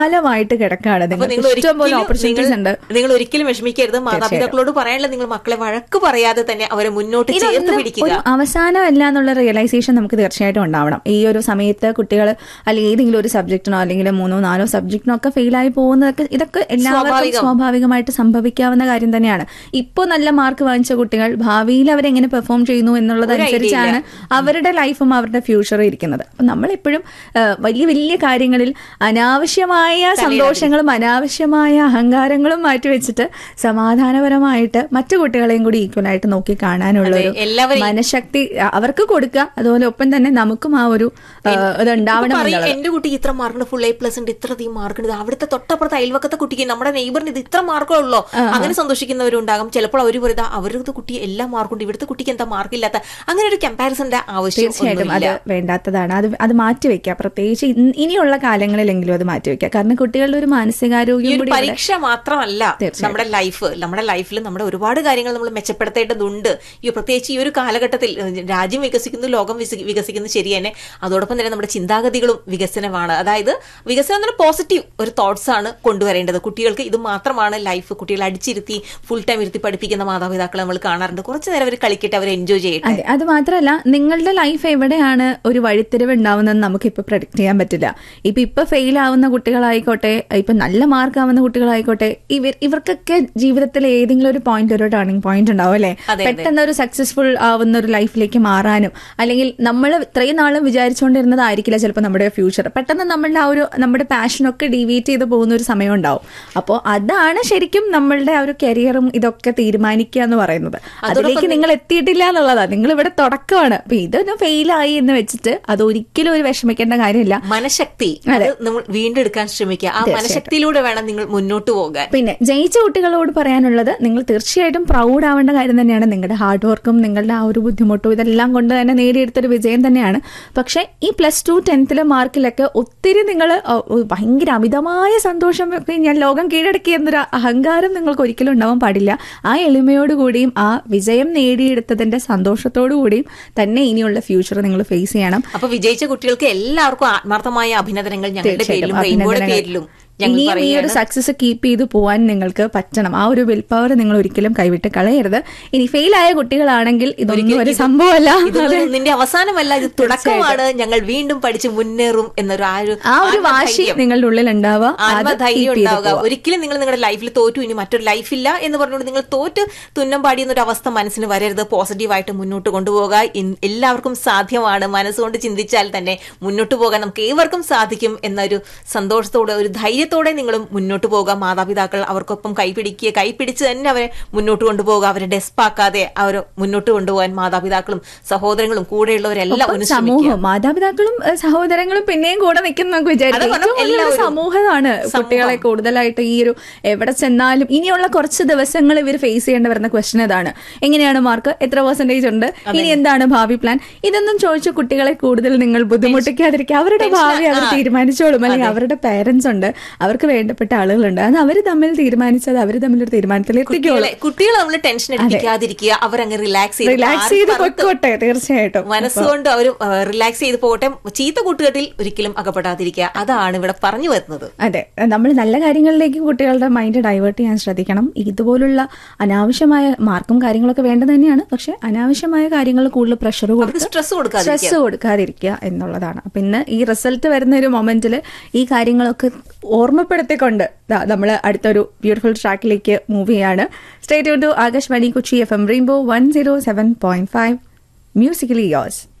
വിശാലമായിട്ട് കിടക്കാണ് അപ്പൊ നിങ്ങൾക്ക് നിങ്ങൾ ഇഷ്ടംപോലെ ഒരിക്കലും ഓപ്പർച്യൂണിറ്റീസ് ഉണ്ട് നിങ്ങൾ- നിങ്ങൾ ഒരിക്കലും വിഷമിക്കരുത് മാതാപിതാക്കളോട് പറയാനുള്ള നിങ്ങൾ മക്കളെ വഴക്ക് പറയാതെ തന്നെ അവരെ മുന്നോട്ട് ചേർത്ത് ഇതൊന്നും പിടിക്കുക ഒരു അവസാനമല്ല എന്നുള്ള റിയലൈസേഷൻ നമുക്ക് തീർച്ചയായിട്ടും ഉണ്ടാവണം ഈ ഒരു സമയത്ത് കുട്ടികൾ അല്ലെങ്കിൽ ഏതെങ്കിലും ഒരു സബ്ജക്റ്റിനോ അല്ലെങ്കിൽ മൂന്നോ നാലോ സബ്ജക്റ്റിനോ ഒക്കെ ഫെയിലായി പോകുന്നതൊക്കെ ഇതൊക്കെ എല്ലാവർക്കും സ്വാഭാവികം. സ്വാഭാവികമായിട്ട് സംഭവിക്കാവുന്ന കാര്യം തന്നെയാണ് ഇപ്പോൾ നല്ല മാർക്ക് വാങ്ങിച്ച കുട്ടികൾ ഭാവിയിൽ അവരെങ്ങനെ പെർഫോം ചെയ്യുന്നു എന്നുള്ളതനുസരിച്ചാണ് അവരുടെ ലൈഫും അവരുടെ ഫ്യൂച്ചറും ഇരിക്കുന്നത് അപ്പം നമ്മളെപ്പോഴും ആ, വലിയ വലിയ കാര്യങ്ങളിൽ അനാവശ്യമായ സന്തോഷങ്ങളും അനാവശ്യമായ അഹങ്കാരങ്ങളും മാറ്റിവെച്ചിട്ട് സമാധാനപരമായിട്ട് മറ്റു കുട്ടികളെയും കൂടി ഈക്വൽ ആയിട്ട് നോക്കി കാണാനുള്ള ഒരു എല്ലാവരെയും മനഃശക്തി അ- അവർക്ക് കൊടുക്കുക അതുപോലെ ഒപ്പം തന്നെ നമുക്കും ആ ഒരു ആ, ഇത് ഉണ്ടാവണം പറയും എന്നുള്ളത് എന്റെ കുട്ടിക്ക് ഇത്ര മാർക്കുണ്ട് ഫുൾ എ പ്ലസ് ഉണ്ട് ഇത്ര അധികം മാർക്ക് ഉണ്ട് അവിടുത്തെ തൊട്ടപ്പുറത്തെ അയൽവക്കത്തെ കുട്ടിക്ക് നമ്മുടെ നെയ്ബറിന് ഇത് ഇത്ര മാർക്കേ ഉള്ളോ അങ്ങനെ സന്തോഷിക്കുന്നവരുണ്ടാകും ചിലപ്പോൾ അവർ പറയുക അവരുടെ കുട്ടി എല്ലാ മാർക്കുണ്ട് ഇവിടുത്തെ കുട്ടിക്ക് എന്താ മാർക്കില്ലാത്ത അങ്ങനെ ഒരു കമ്പാരിസന്റെ ആവശ്യം തീർച്ചയായിട്ടും അത് ഒന്നുമില്ല. വേണ്ടാത്തതാണ് അത് അത് മാറ്റിവെക്കുക പ്രത്യേകിച്ച് ഇൻ- ഇനിയുള്ള കാലങ്ങളിലെങ്കിലും അത് മാറ്റിവെക്കുക കാരണം കുട്ടികളുടെ ഒരു ഈ മാനസികാരോഗ്യം ഒരു കൂടി ഇവിടെ- പരീക്ഷ മാത്രമല്ല തീർച്ചയായും. നമ്മുടെ ലൈഫ് നമ്മുടെ ലൈഫിൽ നമ്മുടെ ഒരുപാട് കാര്യങ്ങൾ നമ്മൾ മെച്ചപ്പെടുത്തേണ്ടതുണ്ട് ഈ പ്രത്യേകിച്ച് ഈ ഒരു കാലഘട്ടത്തിൽ ഏഹ്, രാജ്യം വികസിക്കുന്നു ലോകം വിസി- വികസിക്കുന്നു ശരി തന്നെ അതോടൊപ്പം തന്നെ നമ്മുടെ ചിന്താഗതികളും വികസനമാണ് അതായത് വികസനം എന്ന് പോസിറ്റീവ് ഒരു തോട്ട്സ് ആണ് കൊണ്ടുവരേണ്ടത് കുട്ടികൾക്ക് ഇത് മാത്രമാണ് ലൈഫ് കുട്ടികളെ അടിച്ചിരുത്തി ഫുൾ ടൈം ഇരുത്തി പഠിപ്പിക്കുന്ന മാതാപിതാക്കളെ നമ്മൾ കാണാറുണ്ട് കുറച്ചു നേരം അവർ കളിക്കട്ടെ അവർ എൻജോയ് ചെയ്യട്ടെ അതെ അത് മാത്രമല്ല നിങ്ങളുടെ ലൈഫ് എവിടെയാണ് ഒരു വഴിത്തിരിവ് ഉണ്ടാവുന്നതെന്ന് നമുക്ക് ഇപ്പൊ പ്രഡിക്ട് ചെയ്യാൻ പറ്റില്ല ഇപ്പൊ ഇപ്പൊ ഫെയിൽ ആവുന്ന കുട്ടികളായിക്കോട്ടെ ഇപ്പൊ നല്ല മാർക്ക് ആവുന്ന കുട്ടികളായിക്കോട്ടെ ഇവർ ഇവർക്കൊക്കെ ജീവിതത്തിൽ ഏതെങ്കിലും ഒരു പോയിന്റ് ഒരു ടേണിംഗ് പോയിന്റ് ഉണ്ടാവും അല്ലെ അതെ. പെട്ടെന്ന് ഒരു സക്സസ്ഫുൾ ആവുന്ന ഒരു ലൈഫിലേക്ക് മാറാനും അല്ലെങ്കിൽ നമ്മൾ ഇത്രയും നാളും വിചാരിച്ചുകൊണ്ടിരുന്നതായിരിക്കില്ല ചിലപ്പോൾ നമ്മുടെ ഫ്യൂച്ചർ പെട്ടെന്ന് നമ്മളുടെ ആ ഒരു നമ്മുടെ പാഷനൊക്കെ ഡീവിയേറ്റ് ചെയ്ത് പോകുന്ന ഒരു സമയം ഉണ്ടാവും അപ്പോൾ അതാണ് ശരിക്കും നമ്മളുടെ ആ ഒരു കരിയറും ഇതൊക്കെ തീരുമാനിക്കുക എന്ന് പറയുന്നത് അതിലേക്ക് നിങ്ങൾ എത്തിയിട്ടില്ല എന്നുള്ളതാണ് നിങ്ങൾ ഇവിടെ തുടക്കമാണ് അപ്പൊ ഇതൊന്ന് ഫെയിലായി എന്ന് വെച്ചിട്ട് അത് ഒരിക്കലും ഒരു വിഷമിക്കേണ്ട കാര്യമില്ല മനഃശക്തി അത് നമ്മൾ വീണ്ടെടുക്കാൻ ശ്രമിക്കുക ആ മനഃശക്തിയിലൂടെ വേണം നിങ്ങൾ മുന്നോട്ട് പോകാൻ പിന്നെ ജയിച്ച കുട്ടികളോട് പറയാനുള്ളത് നിങ്ങൾ തീർച്ചയായിട്ടും പ്രൗഡ് ആവേണ്ട കാര്യം തന്നെയാണ് നിങ്ങളുടെ ഹാർഡ് വർക്കും നിങ്ങളുടെ ആ ഒരു ബുദ്ധിമുട്ടും ഇതെല്ലാം കൊണ്ട് തന്നെ നേടിയെടുത്തൊരു വിജയം തന്നെയാണ് പക്ഷേ ഈ പ്ലസ് ടു ടെൻത്തിലെ മാർക്കിലൊക്കെ ഒത്തിരി നിങ്ങൾ ഭയങ്കര അമിതമായ സന്തോഷം ഒക്കെ ഞാൻ ലോകം കീഴടക്കി എന്നൊരു അഹങ്കാരം നിങ്ങൾക്ക് ഒരിക്കലും ഉണ്ടാവാൻ പാടില്ല ആ എളിമയോടുകൂടിയും ആ വിജയം നേടിയെടുത്തതിന്റെ സന്തോഷത്തോടു കൂടിയും തന്നെ ഇനിയുള്ള ഫ്യൂച്ചർ നിങ്ങൾ ഫേസ് ചെയ്യണം അപ്പൊ വിജയിച്ച കുട്ടികൾക്ക് എല്ലാവർക്കും ആത്മാർത്ഥമായ അഭിനന്ദനങ്ങൾ ഞങ്ങളുടെ പേരിലും റെയിൻബോയുടെ പേരിലും ഞങ്ങൾ ഇനിയും ഈ ഒരു പറയുകയാണ് സക്സസ് കീപ്പ് ചെയ്ത് പോവാൻ നിങ്ങൾക്ക് പറ്റണം ആ ഒരു വിൽ പവർ നിങ്ങൾ ഒരിക്കലും കൈവിട്ട് കളയരുത് ഇനി ഫെയിൽ ആയ കുട്ടികളാണെങ്കിൽ ഇതൊന്നും ഒരു സംഭവമല്ല ഇതൊന്നും നിന്റെ അവസാനമല്ല ഇത് തുടക്കമാണ് ഞങ്ങൾ വീണ്ടും പഠിച്ച് മുന്നേറും എന്നൊരു ആ ഒരു ആ ഒരു വാശി ആത്മധൈര്യം. നിങ്ങളുടെ ഉള്ളിൽ ഉണ്ടാവുക അത് ആത്മധൈര്യം keep ചെയ്ത് ഉണ്ടാവുക പോവുക. ഒരിക്കലും നിങ്ങൾ നിങ്ങളുടെ ലൈഫിൽ തോറ്റു ഇനി മറ്റൊരു ലൈഫില്ല എന്ന് പറഞ്ഞുകൊണ്ട് നിങ്ങൾ തോറ്റ് തുന്നം പാടി എന്നൊരു അവസ്ഥ മനസ്സിന് വരരുത് പോസിറ്റീവായിട്ട് മുന്നോട്ട് കൊണ്ടുപോകുക ഇൻ- എല്ലാവർക്കും സാധ്യമാണ് മനസ്സുകൊണ്ട് ചിന്തിച്ചാൽ തന്നെ മുന്നോട്ട് പോകാൻ നമുക്ക് ഏവർക്കും സാധിക്കും എന്നൊരു സന്തോഷത്തോടെ ഒരു ധൈര്യത്തോടെ നിങ്ങളും മുന്നോട്ട് പോകുക മാതാപിതാക്കൾ അവർക്കൊപ്പം കൈപിടിക്കുക കൈപിടിച്ച് തന്നെ അവരെ മുന്നോട്ട് കൊണ്ടുപോകുക അവരെ ഡെസ്പാക്കാതെ അവർ മുന്നോട്ട് കൊണ്ടുപോകാൻ മാതാപിതാക്കളും സഹോദരങ്ങളും കൂടെയുള്ളവരെല്ലാം ഒപ്പം ഒന്ന് ശ്രമിക്കുക സമൂഹം മാതാപിതാക്കളും ഏഹ്, സഹോദരങ്ങളും പിന്നെയും കൂടെ നിൽക്കുന്ന നമുക്ക് വിചാരിക്കാം അത് ഏറ്റവും വലിയൊരു എല്ലാവരും. സമൂഹമാണ് കുട്ടികളെ കൂടുതലായിട്ട് ഈ ഒരു എവിടെ ചെന്നാലും ഇനിയുള്ള കുറച്ച് ദിവസങ്ങൾ ഇവർ ഫേസ് ചെയ്യേണ്ടി വരുന്ന ക്വസ്റ്റൻ ഇതാണ് എങ്ങനെയാണ് മാർക്ക് എത്ര പെർസെന്റേജ് ഉണ്ട് ഇനി എന്താണ് ഭാവി പ്ലാൻ ഇതൊന്നും ചോദിച്ച കുട്ടികളെ കൂടുതൽ നിങ്ങൾ ബുദ്ധിമുട്ടിക്കാതിരിക്കുക അവരുടെ ഭാവി അവർ തീരുമാനിച്ചോളും അല്ലെങ്കിൽ അവരുടെ പേരൻസ് ഉണ്ട് അവർക്ക് വേണ്ടപ്പെട്ട ആളുകളുണ്ട് അത് അവർ തമ്മിൽ തീരുമാനിച്ചത് അവർ തമ്മിൽ ഒരു തീരുമാനത്തിൽ എത്തിക്കോളും കുട്ടികളെ കുട്ടികളെ നമ്മൾ ടെൻഷൻ എടുപ്പിക്കാതിരിക്കുക അവരങ്ങ് റിലാക്സ് ചെയ്ത് റിലാക്സ് മാറി ചെയ്ത് പറത്ത് പൊയ്ക്കോട്ടെ തീർച്ചയായിട്ടും മനസ്സുകൊണ്ട് അവർ റിലാക്സ് ചെയ്ത് പോകട്ടെ ചീത്ത കൂട്ടുകെട്ടിൽ ഒരിക്കലും അകപ്പെടാതിരിക്കുക അതാണ് ഇവിടെ പറഞ്ഞു വരുന്നത് അതെ നമ്മൾ നല്ല കാര്യങ്ങളിലേക്ക് കുട്ടികളുടെ മൈൻഡ് ഡൈവേർട്ട് ചെയ്യാൻ ശ്രദ്ധിക്കണം ഇതുപോലുള്ള അനാവശ്യമായ മാർക്കും കാര്യങ്ങളൊക്കെ വേണ്ടത് തന്നെയാണ് പക്ഷെ അനാവശ്യമായ കാര്യങ്ങൾ കൂടുതൽ പ്രഷർ കൊടുത്ത് സ്ട്രെസ് കൊടുക്കാതിരിക്കുക സ്ട്രെസ് കൊടുക്കാതിരിക്കുക എന്നുള്ളതാണ് അപ്പൊ ഇന്ന് ഈ റിസൾട്ട് വരുന്ന ഒരു മൊമെന്റിൽ ഈ കാര്യങ്ങളൊക്കെ ഓർമ്മപ്പെടുത്തിക്കൊണ്ട് നമ്മൾ അടുത്തൊരു ബ്യൂട്ടിഫുൾ ട്രാക്കിലേക്ക് മൂവ് ചെയ്യാണ് state to Akashvani Kochi F M rainbow one zero seven point five musically യോസ്